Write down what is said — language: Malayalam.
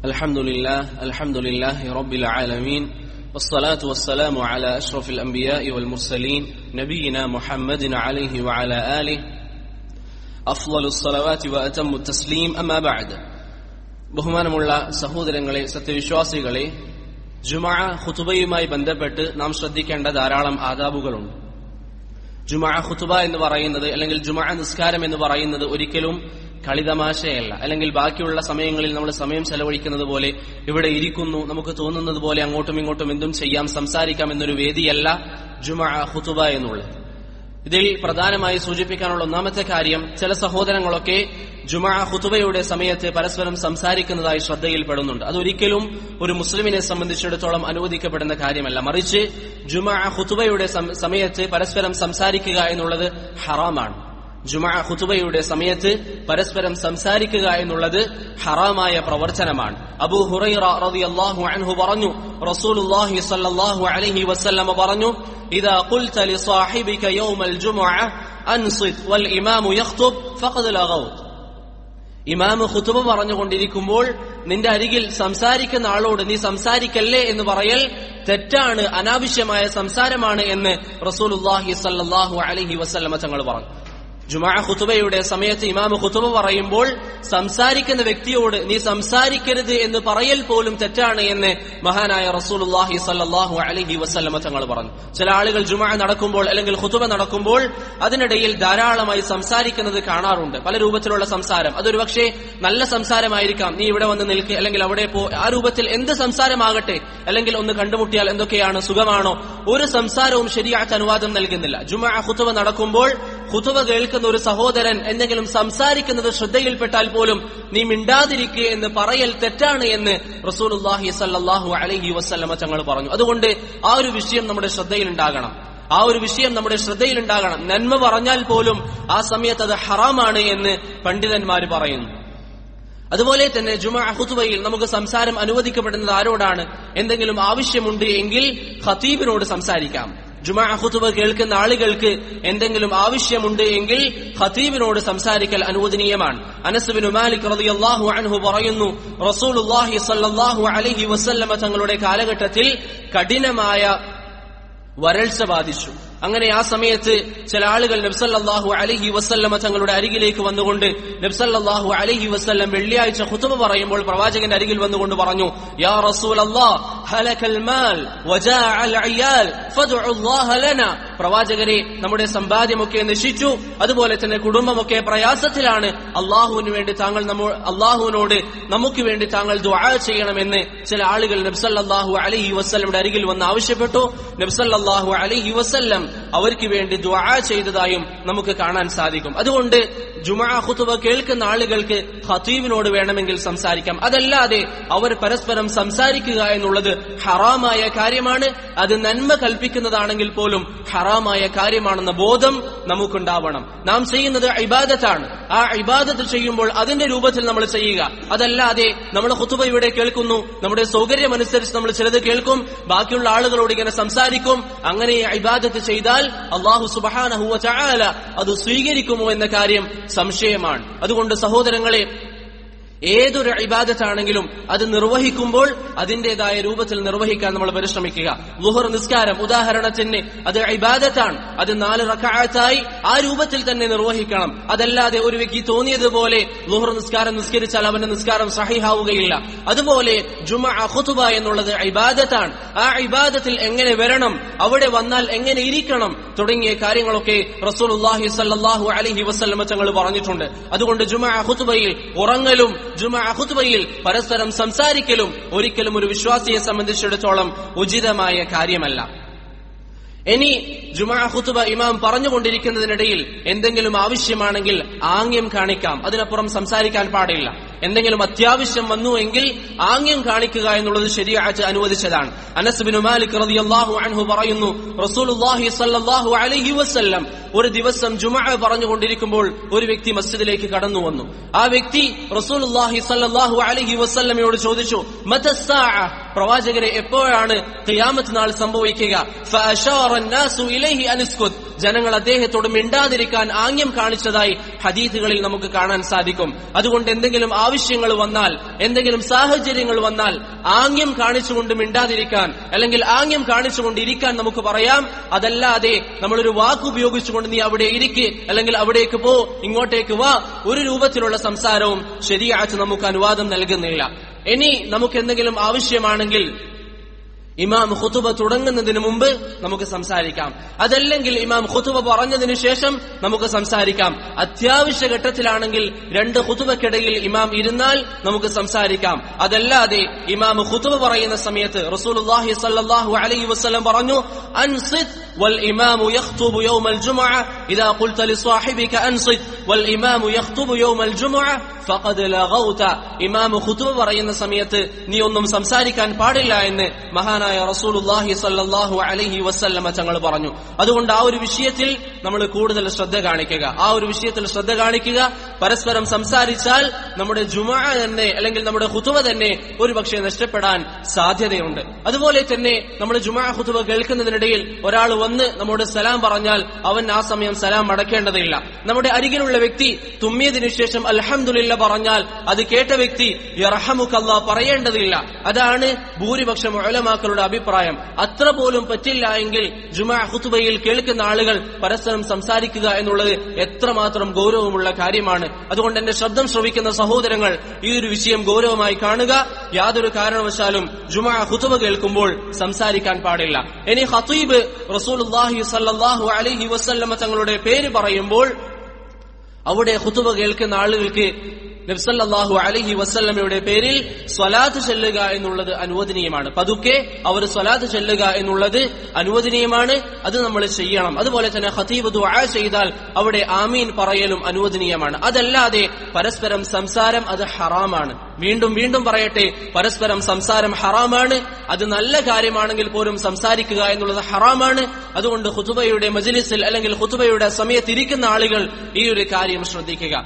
الحمد لله الحمد لله رب العالمين والصلاة والسلام على أشرف الأنبياء والمرسلين نبينا محمد عليه وعلى آله أفضل الصلوات وأتم التسليم أما بعد ബഹുമാനമുള്ള സഹോദരങ്ങളെ സത്യവിശ്വാസികളെ ജുമാ ഖുതുബയുമായി ബന്ധപ്പെട്ട് നാം ശ്രദ്ധിക്കേണ്ട ധാരാളം ആദാബുകളുണ്ട് ജുമാ ഖുതുബ എന്ന് പറയുന്നത് അല്ലെങ്കിൽ ജുമാ നിസ്കാരം എന്ന് പറയുന്നത് ഒരിക്കലും കളിതമാശയല്ല അല്ലെങ്കിൽ ബാക്കിയുള്ള സമയങ്ങളിൽ നമ്മൾ സമയം ചെലവഴിക്കുന്നത് പോലെ ഇവിടെ ഇരിക്കുന്നു നമുക്ക് തോന്നുന്നത് പോലെ അങ്ങോട്ടും ഇങ്ങോട്ടും എന്തും ചെയ്യാം സംസാരിക്കാം എന്നൊരു വേദിയല്ല ജുമാ ഖുതുബ എന്നുള്ളത് ഇതിൽ പ്രധാനമായി സൂചിപ്പിക്കാനുള്ള ഒന്നാമത്തെ കാര്യം ചില സഹോദരങ്ങളൊക്കെ ജുമാ ഹുതുബയുടെ സമയത്ത് പരസ്പരം സംസാരിക്കുന്നതായി ശ്രദ്ധയിൽപ്പെടുന്നുണ്ട് അതൊരിക്കലും ഒരു മുസ്ലിമിനെ സംബന്ധിച്ചിടത്തോളം അനുവദിക്കപ്പെടുന്ന കാര്യമല്ല മറിച്ച് ജുമാ ഹുതുബയുടെ സമയത്ത് പരസ്പരം സംസാരിക്കുക എന്നുള്ളത് ഹറാമാണ് ജുമാ ഖുതുബയുടെ സമയത്ത് പരസ്പരം സംസാരിക്കുക എന്നുള്ളത് ഹറാമായ പ്രവർത്തനമാണ് അബൂ ഹുറൈറ റളിയല്ലാഹു അൻഹു പറഞ്ഞു റസൂലുള്ളാഹി സ്വല്ലല്ലാഹു അലൈഹി വസല്ലമ പറഞ്ഞു ഇദാ ഖുൽത ലിസാഹിബിക യൗമൽ ജുമുഅ അൻസിത് വൽ ഇമാമു യഖ്തുബ് ഫഖദ് ലഗൗത് ഇമാമ് ഖുതുബ പറഞ്ഞുകൊണ്ടിരിക്കുമ്പോൾ നിന്റെ അരികിൽ സംസാരിക്കുന്ന ആളോട് നീ സംസാരിക്കല്ലേ എന്ന് പറയൽ തെറ്റാണ് അനാവശ്യമായ സംസാരമാണ് എന്ന് റസൂലുള്ളാഹി സ്വല്ലല്ലാഹു അലൈഹി വസല്ലമ തങ്ങൾ പറഞ്ഞു ജുമാ ഖുതുബയുടെ സമയത്ത് ഇമാമ് ഖുതുബ പറയുമ്പോൾ സംസാരിക്കുന്ന വ്യക്തിയോട് നീ സംസാരിക്കരുത് എന്ന് പറയൽ പോലും തെറ്റാണ് എന്ന് മഹാനായ റസൂലുള്ളാഹി സല്ലല്ലാഹു അലൈഹി വസല്ലമ തങ്ങൾ പറഞ്ഞു ചില ആളുകൾ ജുമാ നടക്കുമ്പോൾ അല്ലെങ്കിൽ ഖുതുബ നടക്കുമ്പോൾ അതിനിടയിൽ ധാരാളമായി സംസാരിക്കുന്നത് കാണാറുണ്ട് പല രൂപത്തിലുള്ള സംസാരം അതൊരു പക്ഷേ നല്ല സംസാരമായിരിക്കാം നീ ഇവിടെ വന്ന് നിൽക്ക് അല്ലെങ്കിൽ അവിടെ പോ ആ രൂപത്തിൽ എന്ത് സംസാരമാകട്ടെ അല്ലെങ്കിൽ ഒന്ന് കണ്ടുമുട്ടിയാൽ എന്തൊക്കെയാണ് സുഖമാണോ ഒരു സംസാരവും ശരിയാച്ച അനുവാദം നൽകുന്നില്ല ജുമാ ഖുതുബ നടക്കുമ്പോൾ ഖുതുബ കേൾക്കുന്ന ഒരു സഹോദരൻ എന്തെങ്കിലും സംസാരിക്കുന്നത് ശ്രദ്ധയിൽപ്പെട്ടാൽ പോലും നീ മിണ്ടാതിരിക്കുക എന്ന് പറയൽ തെറ്റാണ് എന്ന് റസൂലുള്ളാഹി സല്ലല്ലാഹു അലൈഹി വസല്ലമ തങ്ങൾ പറഞ്ഞു അതുകൊണ്ട് ആ ഒരു വിഷയം നമ്മുടെ ശ്രദ്ധയിലുണ്ടാകണം ആ ഒരു വിഷയം നമ്മുടെ ശ്രദ്ധയിലുണ്ടാകണം നന്മ പറഞ്ഞാൽ പോലും ആ സമയത്ത് അത് ഹറാമാണ് എന്ന് പണ്ഡിതന്മാർ പറയുന്നു അതുപോലെ തന്നെ ജുമാ ഹുതുബയിൽ നമുക്ക് സംസാരം അനുവദിക്കപ്പെടുന്നത് ആരോടാണ് എന്തെങ്കിലും ആവശ്യമുണ്ട് എങ്കിൽ ഖത്തീബിനോട് സംസാരിക്കാം ജുമാ ഹുതുബ കേൾക്കുന്ന ആളുകൾക്ക് എന്തെങ്കിലും ആവശ്യമുണ്ട് എങ്കിൽ ഖത്തീബിനോട് സംസാരിക്കൽ അനുവദനീയമാണ് അനസുബിനു മാലിക് റളിയല്ലാഹു അൻഹു പറയുന്നു റസൂലുള്ളാഹി സ്വല്ലല്ലാഹു അലൈഹി വസല്ലമ തങ്ങളുടെ കാലഘട്ടത്തിൽ കഠിനമായ വരൾച്ച ബാധിച്ചു അങ്ങനെ ആ സമയത്ത് ചില ആളുകൾ നബ്സല്ലാഹു അലഹി വസ്ല്ലമ തങ്ങളുടെ അരികിലേക്ക് വന്നുകൊണ്ട് നബ്സല്ലാഹു അലഹി വസ്ല്ലം വെള്ളിയാഴ്ച ഖുതുബ പറയുമ്പോൾ പ്രവാചകന്റെ അരികിൽ വന്നുകൊണ്ട് പറഞ്ഞു യാ റസൂൽ പ്രവാചകരെ നമ്മുടെ സമ്പാദ്യമൊക്കെ നശിച്ചു അതുപോലെ തന്നെ കുടുംബമൊക്കെ പ്രയാസത്തിലാണ് അള്ളാഹുവിന് വേണ്ടി താങ്കൾ അള്ളാഹുവിനോട് നമുക്ക് വേണ്ടി താങ്കൾ ദുആ ചെയ്യണമെന്ന് ചില ആളുകൾ നബ്സല്ലാഹു അലഹി വസ്ല്ലയുടെ അരികിൽ വന്ന് ആവശ്യപ്പെട്ടു നബ്സല്ലാഹു അലഹി വസ്ല്ലം അവർക്ക് വേണ്ടി ദുആ ചെയ്തതായും നമുക്ക് കാണാൻ സാധിക്കും അതുകൊണ്ട് ജുമാ ഖുതുബ കേൾക്കുന്ന ആളുകൾക്ക് ഖത്തീബിനോട് വേണമെങ്കിൽ സംസാരിക്കാം അതല്ലാതെ അവർ പരസ്പരം സംസാരിക്കുക എന്നുള്ളത് ഹറാമായ കാര്യമാണ് അത് നന്മ കൽപ്പിക്കുന്നതാണെങ്കിൽ പോലും ഹറാമായ കാര്യമാണെന്ന ബോധം നമുക്കുണ്ടാവണം നാം ചെയ്യുന്നത് ഇബാദത്താണ് ആ ഇബാദത്ത് ചെയ്യുമ്പോൾ അതിന്റെ രൂപത്തിൽ നമ്മൾ ചെയ്യുക അതല്ലാതെ നമ്മൾ ഖുതുബ ഇവിടെ കേൾക്കുന്നു നമ്മുടെ സൗകര്യമനുസരിച്ച് നമ്മൾ ചിലത് കേൾക്കും ബാക്കിയുള്ള ആളുകളോട് ഇങ്ങനെ സംസാരിക്കും അങ്ങനെ ഇബാദത്ത് ചെയ്താൽ അള്ളാഹു സുബഹാനഹുവ ചായാല അത് സ്വീകരിക്കുമോ എന്ന കാര്യം സംശയമാണ് അതുകൊണ്ട് സഹോദരങ്ങളെ ഏതൊരു ഇബാദത്താണെങ്കിലും അത് നിർവഹിക്കുമ്പോൾ അതിന്റേതായ രൂപത്തിൽ നിർവഹിക്കാൻ നമ്മൾ പരിശ്രമിക്കുക ലുഹർ നിസ്കാരം ഉദാഹരണത്തിന് അത് ഇബാദത്താണ് അത് നാല് റക്കായത്തായി ആ രൂപത്തിൽ തന്നെ നിർവഹിക്കണം അതല്ലാതെ ഒരു വ്യക്തി തോന്നിയതുപോലെ ലുഹർ നിസ്കാരം നിസ്കരിച്ചാൽ അവന്റെ നിസ്കാരം സഹിഹാവുകയില്ല അതുപോലെ ജുമ അഹുതുബ എന്നുള്ളത് ഇബാദത്താണ് ആ ഇബാദത്തിൽ എങ്ങനെ വരണം അവിടെ വന്നാൽ എങ്ങനെ ഇരിക്കണം തുടങ്ങിയ കാര്യങ്ങളൊക്കെ റസൂലുള്ളാഹി സല്ലല്ലാഹു അലൈഹി വസല്ലമ തങ്ങൾ പറഞ്ഞിട്ടുണ്ട് അതുകൊണ്ട് ജുമ അഹുതുബയിൽ ഉറങ്ങലും ജുമാ ഖുത്ബയിൽ പരസ്പരം സംസാരിക്കലും ഒരിക്കലും ഒരു വിശ്വാസിയെ സംബന്ധിച്ചിടത്തോളം ഉചിതമായ കാര്യമല്ല ഇനി ജുമാ ഖുത്തുബ ഇമാം പറഞ്ഞുകൊണ്ടിരിക്കുന്നതിനിടയിൽ എന്തെങ്കിലും ആവശ്യമാണെങ്കിൽ ആംഗ്യം കാണിക്കാം അതിനപ്പുറം സംസാരിക്കാൻ പാടില്ല എന്തെങ്കിലും അത്യാവശ്യം വന്നു എങ്കിൽ ആംഗ്യം കാണിക്കുക എന്നുള്ളത് ശരിയാച്ച് അനുവദിച്ചതാണ് അനസ്ബിനു മാലിക് റളിയല്ലാഹു അൻഹു പറയുന്നു റസൂലുള്ളാഹി സ്വല്ലല്ലാഹു അലൈഹി വസല്ലം ഒരു ദിവസം ജുമഅ പറഞ്ഞുകൊണ്ടിരിക്കുമ്പോൾ ഒരു വ്യക്തി മസ്ജിദിലേക്ക് കടന്നു വന്നു ആ വ്യക്തി റസൂലുള്ളാഹി സ്വല്ലല്ലാഹു അലൈഹി വസല്ലമയോട് ചോദിച്ചു മതസ്സാഅ പ്രവാചകരെ എപ്പോഴാണ് ഖിയാമത്ത് നാൾ സംഭവിക്കുക ഫഅശാറ അന്നാസു ഇലൈഹി അനിസ്കുത് ജനങ്ങൾ അദ്ദേഹത്തോട് മിണ്ടാതിരിക്കാൻ ആംഗ്യം കാണിച്ചതായി ഹദീഥുകളിൽ നമുക്ക് കാണാൻ സാധിക്കും അതുകൊണ്ട് എന്തെങ്കിലും ആവശ്യങ്ങൾ വന്നാൽ എന്തെങ്കിലും സാഹചര്യങ്ങൾ വന്നാൽ ആംഗ്യം കാണിച്ചുകൊണ്ട് മിണ്ടാതിരിക്കാൻ അല്ലെങ്കിൽ ആംഗ്യം കാണിച്ചുകൊണ്ട് ഇരിക്കാൻ നമുക്ക് പറയാം അതല്ലാതെ നമ്മളൊരു വാക്ക് ഉപയോഗിച്ചുകൊണ്ട് നീ അവിടെ ഇരിക്ക് അല്ലെങ്കിൽ അവിടേക്ക് പോ ഇങ്ങോട്ടേക്ക് വാ ഒരു രൂപത്തിലുള്ള സംസാരവും ശരിയാച്ച് നമുക്ക് അനുവാദം നൽകുന്നില്ല ഇനി നമുക്ക് എന്തെങ്കിലും ആവശ്യമാണെങ്കിൽ ഇമാം ഖുതുബ തുടങ്ങുന്നതിന് മുമ്പ് നമുക്ക് സംസാരിക്കാം അതല്ലെങ്കിൽ ഇമാം ഖുതുബ പറഞ്ഞതിന് ശേഷം നമുക്ക് സംസാരിക്കാം അത്യാവശ്യ ഘട്ടത്തിലാണെങ്കിൽ രണ്ട് ഖുതുബക്കിടയിൽ ഇമാം ഇരുന്നാൽ നമുക്ക് സംസാരിക്കാം അതല്ലാതെ ഇമാം ഖുതുബ പറയുന്ന സമയത്ത് റസൂലുള്ളാഹി സ്വല്ലല്ലാഹു അലൈഹി വസല്ലം പറഞ്ഞു അൻസിത് വൽ ഇമാമു യഖ്തുബു യൗമൽ ജുമുഅ ഇദാ ഖുൽത ലിസ്വാഹിബിക അൻസിത് വൽ ഇമാമു യഖ്തുബു യൗമൽ ജുമുഅ ഫഖദ് ലഗൗത ഇമാം ഖുതുബ പറയുന്ന സമയത്ത് നീ ഒന്നും സംസാരിക്കാൻ പാടില്ല എന്ന് മഹാനായ റസൂലുള്ളാഹി സ്വല്ലല്ലാഹു അലൈഹി വസല്ലമ തങ്ങൾ പറഞ്ഞു അതുകൊണ്ട് ആ ഒരു വിഷയത്തിൽ നമ്മൾ കൂടുതൽ ശ്രദ്ധ കാണിക്കുക ആ ഒരു വിഷയത്തിൽ ശ്രദ്ധ കാണിക്കുക പരസ്പരം സംസാരിച്ചാൽ നമ്മുടെ ജുമാ തന്നെ അല്ലെങ്കിൽ നമ്മുടെ ഹുതുവ തന്നെ ഒരു പക്ഷേ നഷ്ടപ്പെടാൻ സാധ്യതയുണ്ട് അതുപോലെ തന്നെ നമ്മൾ ജുമാ ഹുതുവ കേൾക്കുന്നതിനിടയിൽ ഒരാൾ വന്ന് നമ്മോട് സലാം പറഞ്ഞാൽ അവൻ ആ സമയം സലാം അടക്കേണ്ടതില്ല നമ്മുടെ അരികിലുള്ള വ്യക്തി തുമ്മിയതിനു ശേഷം അൽഹംദുലില്ല പറഞ്ഞാൽ അത് കേട്ട വ്യക്തി യർഹമുക്കല്ല പറയേണ്ടതില്ല അതാണ് ഭൂരിപക്ഷം ഉലമാക്കളുടെ അഭിപ്രായം അത്ര പോലും പറ്റില്ല എങ്കിൽ ജുമാ ഹുത്തുബയിൽ കേൾക്കുന്ന ആളുകൾ പരസ്പരം സംസാരിക്കുക എന്നുള്ളത് എത്രമാത്രം ഗൗരവമുള്ള കാര്യമാണ് അതുകൊണ്ട് എന്റെ ശബ്ദം ശ്രവിക്കുന്ന സഹോദരങ്ങൾ ഈ ഒരു വിഷയം ഗൗരവമായി കാണുക യാതൊരു കാരണവശാലും ജുമാ ഹുത്തുബ കേൾക്കുമ്പോൾ സംസാരിക്കാൻ പാടില്ല ഇനി ഹത്തീബ് റസൂലുള്ളാഹി സല്ലല്ലാഹു അലൈഹി വസല്ലമ തങ്ങളുടെ പേര് പറയുമ്പോൾ അവിടെ ഹുത്തുബ കേൾക്കുന്ന ആളുകൾക്ക് നബ്സല്ലാഹു അലഹി വസ്ല്ലമയുടെ പേരിൽ സ്വലാത്ത് ചെല്ലുക എന്നുള്ളത് അനുവദനീയമാണ് പതുക്കെ അവർ സ്വലാത്ത് ചെല്ലുക എന്നുള്ളത് അനുവദനീയമാണ് അത് നമ്മൾ ചെയ്യണം അതുപോലെ തന്നെ ഖതീബ് ദുആ ചെയ്താൽ അവിടെ ആമീൻ പറയലും അനുവദനീയമാണ് അതല്ലാതെ പരസ്പരം സംസാരം അത് ഹറാമാണ് വീണ്ടും വീണ്ടും പറയട്ടെ പരസ്പരം സംസാരം ഹറാമാണ് അത് നല്ല കാര്യമാണെങ്കിൽ പോലും സംസാരിക്കുക എന്നുള്ളത് ഹറാമാണ് അതുകൊണ്ട് ഹുതുബയുടെ മജ്ലിസിൽ അല്ലെങ്കിൽ ഹുതുബയുടെ സമയത്തിരിക്കുന്ന ആളുകൾ ഈ ഒരു കാര്യം ശ്രദ്ധിക്കുക